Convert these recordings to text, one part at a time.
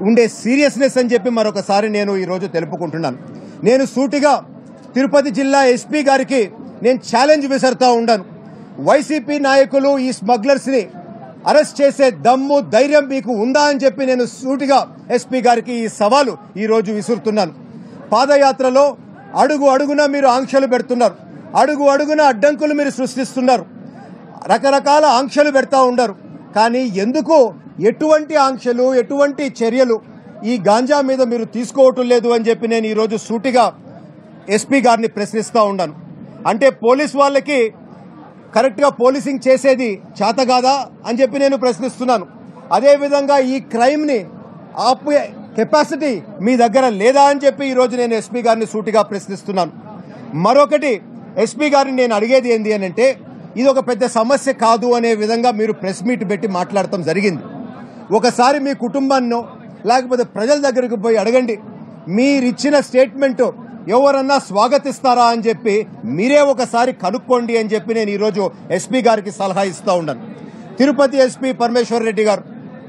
ఉండే సీరియస్నెస్ అని చెప్పి మరొకసారి నేను ఈరోజు తెలుపుకుంటున్నాను నేను సూటిగా తిరుపతి జిల్లా ఎస్పీ గారికి నేను ఛాలెంజ్ విసరుతా ఉన్నాను వైసీపీ నాయకులు ఈ స్మగ్లర్స్ని అరెస్ట్ చేసే దమ్ము ధైర్యం మీకు ఉందా అని చెప్పి నేను సూటిగా ఎస్పీ గారికి ఈ సవాలు ఈ రోజు విసురుతున్నాను పాదయాత్రలో అడుగు అడుగున మీరు ఆంక్షలు పెడుతున్నారు అడుగు అడుగున అడ్డంకులు మీరు సృష్టిస్తున్నారు రకరకాల ఆంక్షలు పెడతా ఉండరు కానీ ఎందుకు ఎటువంటి ఆంక్షలు ఎటువంటి చర్యలు ఈ గాంజా మీద మీరు తీసుకోవటం లేదు అని చెప్పి నేను ఈరోజు సూటిగా ఎస్పీ గారిని ప్రశ్నిస్తూ ఉన్నాను అంటే పోలీస్ వాళ్ళకి కరెక్ట్గా పోలీసింగ్ చేసేది చేత కాదా అని చెప్పి నేను ప్రశ్నిస్తున్నాను అదేవిధంగా ఈ క్రైమ్ని ఆపే కెపాసిటీ మీ దగ్గర లేదా అని చెప్పి ఈరోజు నేను ఎస్పీ గారిని సూటిగా ప్రశ్నిస్తున్నాను మరొకటి ఎస్పీ గారిని నేను అడిగేది ఏంటి అని అంటే ఇది ఒక పెద్ద సమస్య కాదు అనే విధంగా మీరు ప్రెస్ మీట్ పెట్టి మాట్లాడటం జరిగింది ఒకసారి మీ కుటుంబాన్నో లేకపోతే ప్రజల దగ్గరికి పోయి అడగండి మీరిచ్చిన స్టేట్మెంట్ ఎవరన్నా స్వాగతిస్తారా అని చెప్పి మీరే ఒకసారి కనుక్కోండి అని చెప్పి నేను ఈరోజు ఎస్పీ గారికి సలహా ఇస్తా ఉన్నాను తిరుపతి ఎస్పీ పరమేశ్వర్ రెడ్డి గారు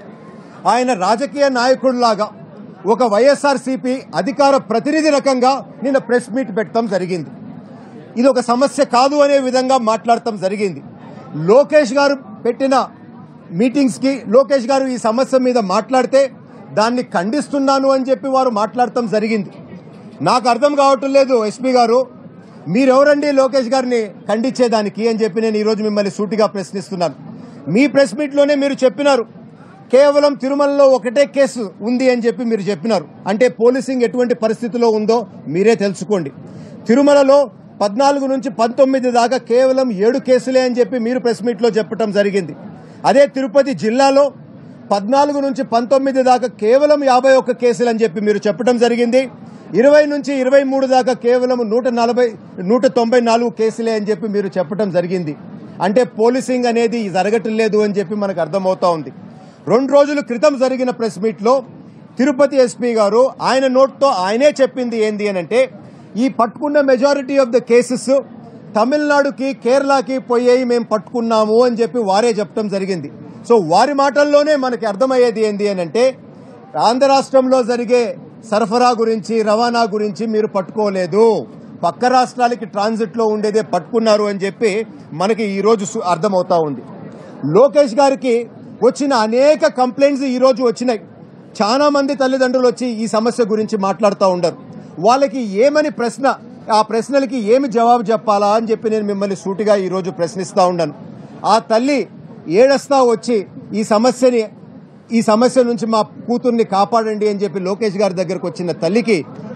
ఆయన రాజకీయ నాయకుడిలాగా ఒక వైఎస్ఆర్సీపీ అధికార ప్రతినిధి రకంగా నిన్న ప్రెస్ మీట్ పెట్టడం జరిగింది ఇది ఒక సమస్య కాదు అనే విధంగా మాట్లాడటం జరిగింది లోకేష్ గారు పెట్టిన మీటింగ్స్ కి లోకేష్ గారు ఈ సమస్య మీద మాట్లాడితే దాన్ని ఖండిస్తున్నాను అని చెప్పి వారు మాట్లాడటం జరిగింది నాకు అర్థం కావటం లేదు ఎస్పీ గారు మీరెవరండి లోకేష్ గారిని ఖండించేదానికి అని చెప్పి నేను ఈరోజు మిమ్మల్ని సూటిగా ప్రశ్నిస్తున్నాను మీ ప్రెస్ మీట్లోనే మీరు చెప్పినారు కేవలం తిరుమలలో ఒకటే కేసు ఉంది అని చెప్పి మీరు చెప్పినారు అంటే పోలీసింగ్ ఎటువంటి పరిస్థితిలో ఉందో మీరే తెలుసుకోండి తిరుమలలో పద్నాలుగు నుంచి పంతొమ్మిది దాకా కేవలం ఏడు కేసులే అని చెప్పి మీరు ప్రెస్ మీట్లో చెప్పడం జరిగింది అదే తిరుపతి జిల్లాలో పద్నాలుగు నుంచి పంతొమ్మిది దాకా కేవలం యాభై ఒక్క కేసులు అని చెప్పి మీరు చెప్పడం జరిగింది ఇరవై నుంచి ఇరవై మూడు దాకా కేవలం నూట నలభై నూట తొంభై నాలుగు కేసులే అని చెప్పి మీరు చెప్పడం జరిగింది అంటే పోలీసింగ్ అనేది జరగటం లేదు అని చెప్పి మనకు అర్థమవుతా ఉంది రెండు రోజుల క్రితం జరిగిన ప్రెస్ మీట్లో తిరుపతి ఎస్పీ గారు ఆయన నోట్తో ఆయనే చెప్పింది ఏంది అని అంటే ఈ పట్టుకున్న మెజారిటీ ఆఫ్ ద కేసెస్ తమిళనాడుకి కేరళకి పోయేవి మేము పట్టుకున్నాము అని చెప్పి వారే చెప్పడం జరిగింది సో వారి మాటల్లోనే మనకి అర్థమయ్యేది ఏంది అని అంటే ఆంధ్ర రాష్ట్రంలో జరిగే సరఫరా గురించి రవాణా గురించి మీరు పట్టుకోలేదు పక్క రాష్ట్రాలకి ట్రాన్సిట్ లో ఉండేదే పట్టుకున్నారు అని చెప్పి మనకి ఈ రోజు సు- అర్థమవుతా ఉంది లోకేష్ గారికి వచ్చిన అనేక కంప్లైంట్స్ ఈ రోజు వచ్చినాయి చాలా మంది తల్లిదండ్రులు వచ్చి ఈ సమస్య గురించి మాట్లాడుతూ ఉండరు వాళ్ళకి ఏమని ప్రశ్న ఆ ప్రశ్నలకి ఏమి జవాబు చెప్పాలా అని చెప్పి నేను మిమ్మల్ని సూటిగా ఈ రోజు ప్రశ్నిస్తా ఉన్నాను ఆ తల్లి ఏడస్తా వచ్చి ఈ సమస్యని ఈ సమస్య నుంచి మా కూతుర్ని కాపాడండి అని చెప్పి లోకేష్ గారి దగ్గరకు వచ్చిన తల్లికి